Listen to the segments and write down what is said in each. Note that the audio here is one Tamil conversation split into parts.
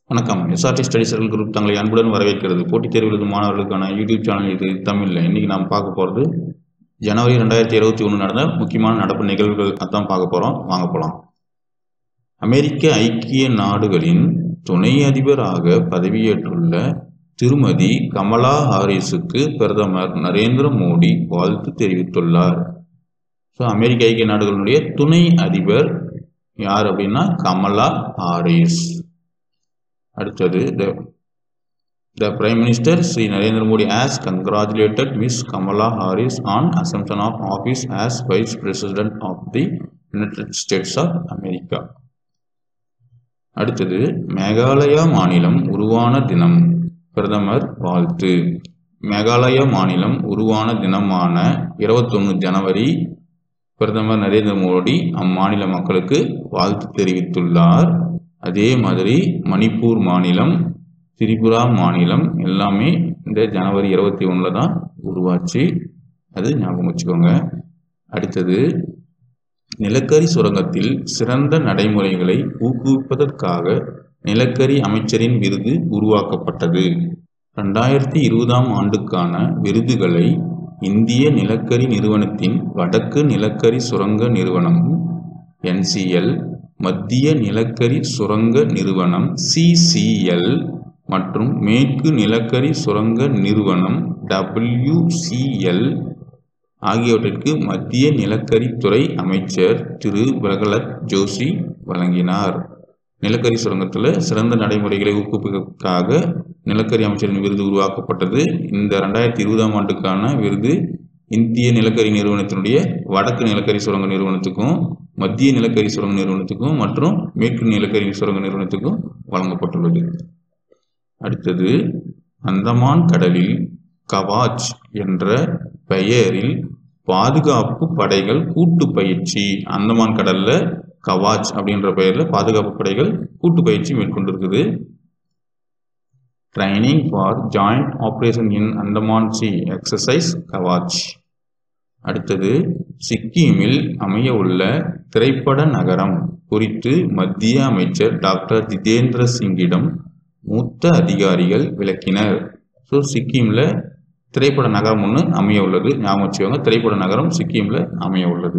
வணக்கம் எஸ்ஆர்டி ஸ்டடி சர்க்கிள் குரூப் தங்களை அன்புடன் வரவேற்கிறது போட்டித் தேர்வு எழுதும் மாணவர்களுக்கான யூடியூப் சேனல் இது தமிழில் இன்றைக்கி நாம் பார்க்க போகிறது ஜனவரி ரெண்டாயிரத்தி இருபத்தி ஒன்று நடந்த முக்கியமான நடப்பு நிகழ்வுகள் அதான் பார்க்க போகிறோம் வாங்க போகலாம் அமெரிக்க ஐக்கிய நாடுகளின் துணை அதிபராக பதவியேற்றுள்ள திருமதி கமலா ஹாரிஸுக்கு பிரதமர் நரேந்திர மோடி வாழ்த்து தெரிவித்துள்ளார் ஸோ அமெரிக்க ஐக்கிய நாடுகளுடைய துணை அதிபர் யார் அப்படின்னா கமலா ஹாரிஸ் அடுத்தது the the prime minister Shri Narendra Modi has congratulated miss Kamala Harris on assumption of office as vice president of the United States of America அடுத்தது மேகாலயா மாநிலம் உருவான தினம் பிரதமர் வாழ்த்து மேகாலயா மாநிலம் உருவான தினமான இருபத்தொன்று ஜனவரி பிரதமர் நரேந்திர மோடி அம்மாநில மக்களுக்கு வாழ்த்து தெரிவித்துள்ளார் அதே மாதிரி மணிப்பூர் மாநிலம் திரிபுரா மாநிலம் எல்லாமே இந்த ஜனவரி இருபத்தி ஒன்றில் தான் உருவாச்சு அது ஞாபகம் வச்சுக்கோங்க அடுத்தது நிலக்கரி சுரங்கத்தில் சிறந்த நடைமுறைகளை ஊக்குவிப்பதற்காக நிலக்கரி அமைச்சரின் விருது உருவாக்கப்பட்டது ரெண்டாயிரத்தி இருபதாம் ஆண்டுக்கான விருதுகளை இந்திய நிலக்கரி நிறுவனத்தின் வடக்கு நிலக்கரி சுரங்க நிறுவனம் என்சிஎல் மத்திய நிலக்கரி சுரங்க நிறுவனம் சிசிஎல் மற்றும் மேற்கு நிலக்கரி சுரங்க நிறுவனம் டபிள்யூசிஎல் ஆகியவற்றிற்கு மத்திய நிலக்கரித்துறை அமைச்சர் திரு பிரகலத் ஜோஷி வழங்கினார் நிலக்கரி சுரங்கத்தில் சிறந்த நடைமுறைகளை ஊக்குவிப்பதற்காக நிலக்கரி அமைச்சரின் விருது உருவாக்கப்பட்டது இந்த ரெண்டாயிரத்தி இருபதாம் ஆண்டுக்கான விருது இந்திய நிலக்கரி நிறுவனத்தினுடைய வடக்கு நிலக்கரி சுரங்க நிறுவனத்துக்கும் மத்திய நிலக்கரி சுரங்க நிறுவனத்துக்கும் மற்றும் மேற்கு நிலக்கரி சுரங்க நிறுவனத்துக்கும் வழங்கப்பட்டுள்ளது அடுத்தது அந்தமான் கடலில் கவாச் என்ற பெயரில் பாதுகாப்பு படைகள் கூட்டு பயிற்சி அந்தமான் கடல்ல கவாச் அப்படின்ற பெயர்ல பாதுகாப்பு படைகள் கூட்டு பயிற்சி மேற்கொண்டிருக்குது training for joint operation in Andaman sea exercise Kavach அடுத்தது சிக்கிமில் அமைய உள்ள திரைப்பட நகரம் குறித்து மத்திய அமைச்சர் டாக்டர் ஜிதேந்திர சிங்கிடம் மூத்த அதிகாரிகள் விளக்கினர் ஸோ சிக்கிமில் திரைப்பட நகரம் ஒன்று அமைய உள்ளது ஞாபகம் வச்சுக்கோங்க திரைப்பட நகரம் சிக்கிமில் அமைய உள்ளது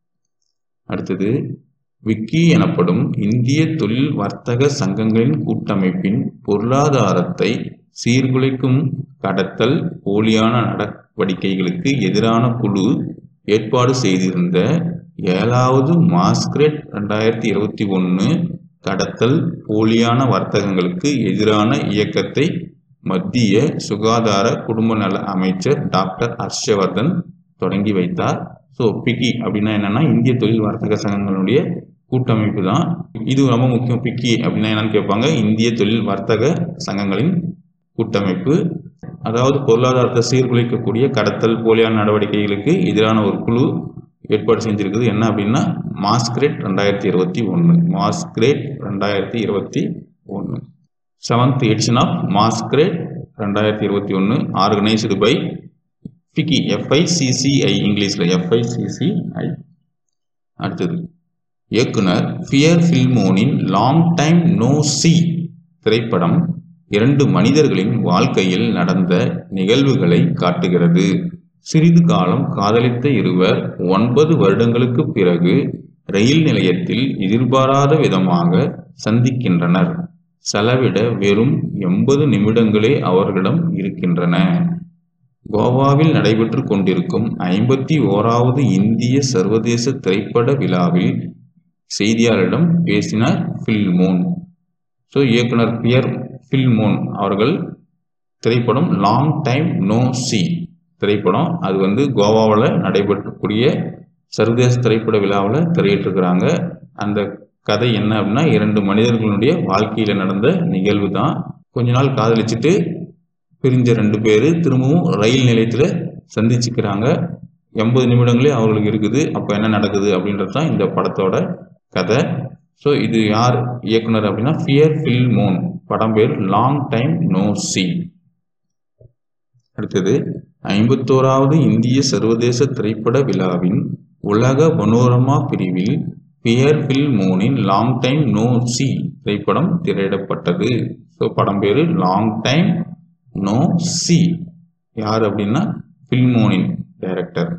அடுத்தது விக்கி எனப்படும் இந்திய தொழில் வர்த்தக சங்கங்களின் கூட்டமைப்பின் பொருளாதாரத்தை சீர்குலைக்கும் கடத்தல் போலியான நடவடிக்கைகளுக்கு எதிரான குழு ஏற்பாடு செய்திருந்த ஏழாவது மாஸ்கிரேட் ரெண்டாயிரத்தி இருபத்தி ஒன்று கடத்தல் போலியான வர்த்தகங்களுக்கு எதிரான இயக்கத்தை மத்திய சுகாதார குடும்ப நல அமைச்சர் டாக்டர் ஹர்ஷவர்தன் தொடங்கி வைத்தார் ஸோ பிக்கி அப்படின்னா என்னன்னா இந்திய தொழில் வர்த்தக சங்கங்களுடைய கூட்டமைப்பு தான் இது ரொம்ப முக்கியம் பிக்கி அப்படின்னா என்னன்னு கேட்பாங்க இந்திய தொழில் வர்த்தக சங்கங்களின் கூட்டமைப்பு அதாவது பொருளாதாரத்தை சீர்குலைக்கக்கூடிய கடத்தல் போலியான நடவடிக்கைகளுக்கு எதிரான ஒரு குழு ஏற்பாடு செஞ்சிருக்குது என்ன அப்படின்னா மாஸ்கிரேட் ரெண்டாயிரத்தி இருபத்தி ஒன்று மாஸ்கிரேட் ரெண்டாயிரத்தி இருபத்தி ஒன்று செவன்த் எடிஷன் ஆஃப் மாஸ்கிரேட் ரெண்டாயிரத்தி இருபத்தி ஒன்று ஆர்கனைஸ்டு பை ஃபிக்கி எஃப்ஐசிசிஐ இங்கிலீஷில் எஃப்ஐசிசிஐ அடுத்தது இயக்குனர் ஃபியர் ஃபில்மோனின் லாங் டைம் நோ சி திரைப்படம் இரண்டு மனிதர்களின் வாழ்க்கையில் நடந்த நிகழ்வுகளை காட்டுகிறது சிறிது காலம் காதலித்த இருவர் ஒன்பது வருடங்களுக்கு பிறகு ரயில் நிலையத்தில் எதிர்பாராத விதமாக சந்திக்கின்றனர் செலவிட வெறும் எண்பது நிமிடங்களே அவர்களிடம் இருக்கின்றன கோவாவில் நடைபெற்று கொண்டிருக்கும் ஐம்பத்தி ஓராவது இந்திய சர்வதேச திரைப்பட விழாவில் செய்தியாளரிடம் பேசினார் ஃபில்மோன் ஸோ இயக்குனர் பியர் ஃபில்மோன் அவர்கள் திரைப்படம் லாங் டைம் நோ சி திரைப்படம் அது வந்து கோவாவில் நடைபெற்றக்கூடிய சர்வதேச திரைப்பட விழாவில் திரையிட்டிருக்கிறாங்க அந்த கதை என்ன அப்படின்னா இரண்டு மனிதர்களுடைய வாழ்க்கையில் நடந்த நிகழ்வு தான் கொஞ்ச நாள் காதலிச்சுட்டு பிரிஞ்ச ரெண்டு பேர் திரும்பவும் ரயில் நிலையத்தில் சந்திச்சுக்கிறாங்க எண்பது நிமிடங்களே அவர்களுக்கு இருக்குது அப்போ என்ன நடக்குது அப்படின்றது தான் இந்த படத்தோட கதை ஸோ இது யார் இயக்குனர் அப்படின்னா ஃபியர் ஃபில் மோன் படம் பேர் லாங் டைம் நோ சி அடுத்தது ஐம்பத்தோராவது இந்திய சர்வதேச திரைப்பட விழாவின் உலக பனோரமா பிரிவில் பியர் பில் மூனின் லாங் டைம் நோ சி திரைப்படம் திரையிடப்பட்டது ஸோ படம் பேரு லாங் டைம் நோ சி யார் அப்படின்னா பில்மோனின் டைரக்டர்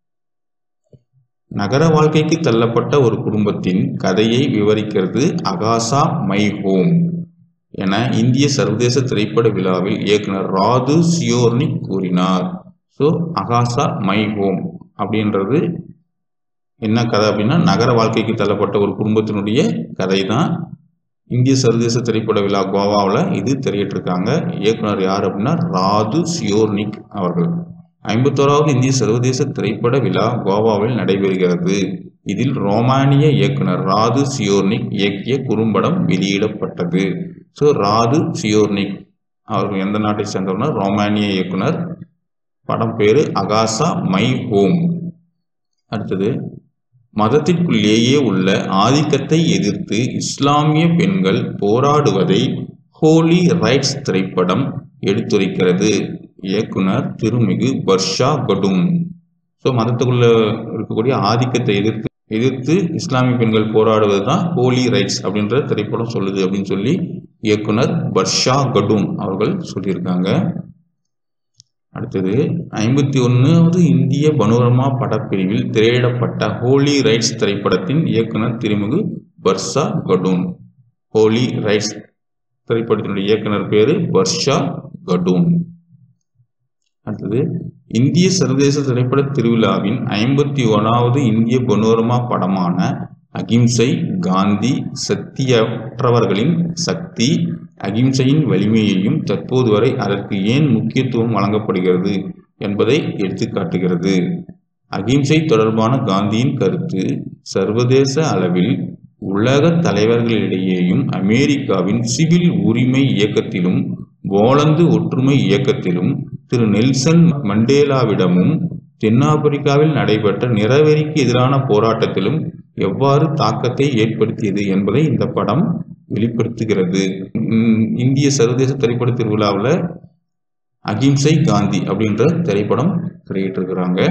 நகர வாழ்க்கைக்கு தள்ளப்பட்ட ஒரு குடும்பத்தின் கதையை விவரிக்கிறது அகாசா மை ஹோம் என இந்திய சர்வதேச திரைப்பட விழாவில் இயக்குனர் ராது சியோர்னிக் கூறினார் ஸோ அகாசா மை ஹோம் அப்படின்றது என்ன கதை அப்படின்னா நகர வாழ்க்கைக்கு தள்ளப்பட்ட ஒரு குடும்பத்தினுடைய கதை தான் இந்திய சர்வதேச திரைப்பட விழா கோவாவில் இது திரையிட்டிருக்காங்க இயக்குனர் யார் அப்படின்னா ராது சியோர்னிக் அவர்கள் ஐம்பத்தோராவது இந்திய சர்வதேச திரைப்பட விழா கோவாவில் நடைபெறுகிறது இதில் ரோமானிய இயக்குனர் ராது சியோர்னிக் இயக்கிய குறும்படம் வெளியிடப்பட்டது ஸோ ராது சியோர்னிக் அவர்கள் எந்த நாட்டை சேர்ந்தவர்னா ரோமானிய இயக்குனர் படம் பேரு அகாசா மை ஹோம் அடுத்தது மதத்திற்குள்ளேயே உள்ள ஆதிக்கத்தை எதிர்த்து இஸ்லாமிய பெண்கள் போராடுவதை ஹோலி ரைட்ஸ் திரைப்படம் எடுத்துரைக்கிறது இயக்குனர் திருமிகு வர்ஷா கடும் ஸோ மதத்துக்குள்ள இருக்கக்கூடிய ஆதிக்கத்தை எதிர்த்து எதிர்த்து இஸ்லாமிய பெண்கள் போராடுவது தான் ஹோலி ரைட்ஸ் அப்படின்ற திரைப்படம் சொல்லுது அப்படின்னு சொல்லி இயக்குனர் வர்ஷா கடும் அவர்கள் சொல்லியிருக்காங்க அடுத்தது ஐம்பத்தி ஒன்றாவது இந்திய பனோரமா படப்பிரிவில் திரையிடப்பட்ட ஹோலி ரைட்ஸ் திரைப்படத்தின் இயக்குனர் திருமிகு வர்ஷா கடூன் ஹோலி ரைட்ஸ் திரைப்படத்தினுடைய இயக்குனர் பேரு வர்ஷா கடூன் அடுத்தது இந்திய சர்வதேச திரைப்பட திருவிழாவின் ஐம்பத்தி ஒன்றாவது இந்திய பனோரமா படமான அகிம்சை காந்தி சத்தியற்றவர்களின் சக்தி அகிம்சையின் வலிமையையும் தற்போது வரை அதற்கு ஏன் முக்கியத்துவம் வழங்கப்படுகிறது என்பதை எடுத்துக்காட்டுகிறது அகிம்சை தொடர்பான காந்தியின் கருத்து சர்வதேச அளவில் உலக தலைவர்களிடையேயும் அமெரிக்காவின் சிவில் உரிமை இயக்கத்திலும் போலந்து ஒற்றுமை இயக்கத்திலும் திரு நெல்சன் மண்டேலாவிடமும் தென்னாப்பிரிக்காவில் நடைபெற்ற நிறவெறிக்கு எதிரான போராட்டத்திலும் எவ்வாறு தாக்கத்தை ஏற்படுத்தியது என்பதை இந்த படம் வெளிப்படுத்துகிறது இந்திய சர்வதேச திரைப்பட திருவிழாவில் அகிம்சை காந்தி அப்படின்ற திரைப்படம் திரையிட்டிருக்கிறாங்க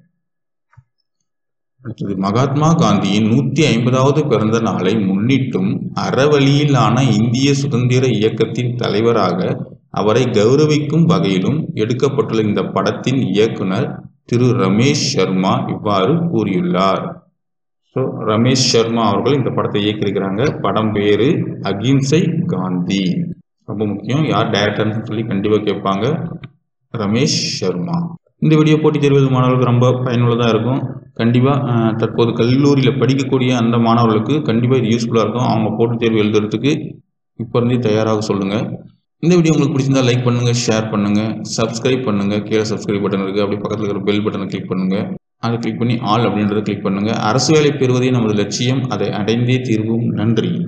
அடுத்தது மகாத்மா காந்தியின் நூற்றி ஐம்பதாவது பிறந்த நாளை முன்னிட்டும் அறவழியிலான இந்திய சுதந்திர இயக்கத்தின் தலைவராக அவரை கௌரவிக்கும் வகையிலும் எடுக்கப்பட்டுள்ள இந்த படத்தின் இயக்குனர் திரு ரமேஷ் சர்மா இவ்வாறு கூறியுள்ளார் ஸோ ரமேஷ் சர்மா அவர்கள் இந்த படத்தை இயக்கியிருக்கிறாங்க படம் பேரு அகிம்சை காந்தி ரொம்ப முக்கியம் யார் டைரக்டர்னு சொல்லி கண்டிப்பாக கேட்பாங்க ரமேஷ் சர்மா இந்த வீடியோ போட்டித் தேர்வு மாணவர்களுக்கு ரொம்ப பயனுள்ளதாக இருக்கும் கண்டிப்பாக தற்போது கல்லூரியில் படிக்கக்கூடிய அந்த மாணவர்களுக்கு கண்டிப்பாக இது யூஸ்ஃபுல்லாக இருக்கும் அவங்க போட்டித் தேர்வு எழுதுறதுக்கு இப்போ இருந்தே தயாராக சொல்லுங்கள் இந்த வீடியோ உங்களுக்கு பிடிச்சிருந்தா லைக் பண்ணுங்கள் ஷேர் பண்ணுங்கள் சப்ஸ்கிரைப் பண்ணுங்கள் கீழே சப்ஸ்கிரைப் பட்டன் இருக்குது அப்படி பக்கத்தில் இருக்கிற பெல் பட்டனை கிளிக் பண்ணுங்கள் அதை கிளிக் பண்ணி ஆல் அப்படின்றத கிளிக் பண்ணுங்கள் அரசு வேலை பெறுவதே நமது லட்சியம் அதை அடைந்தே தீர்வும் நன்றி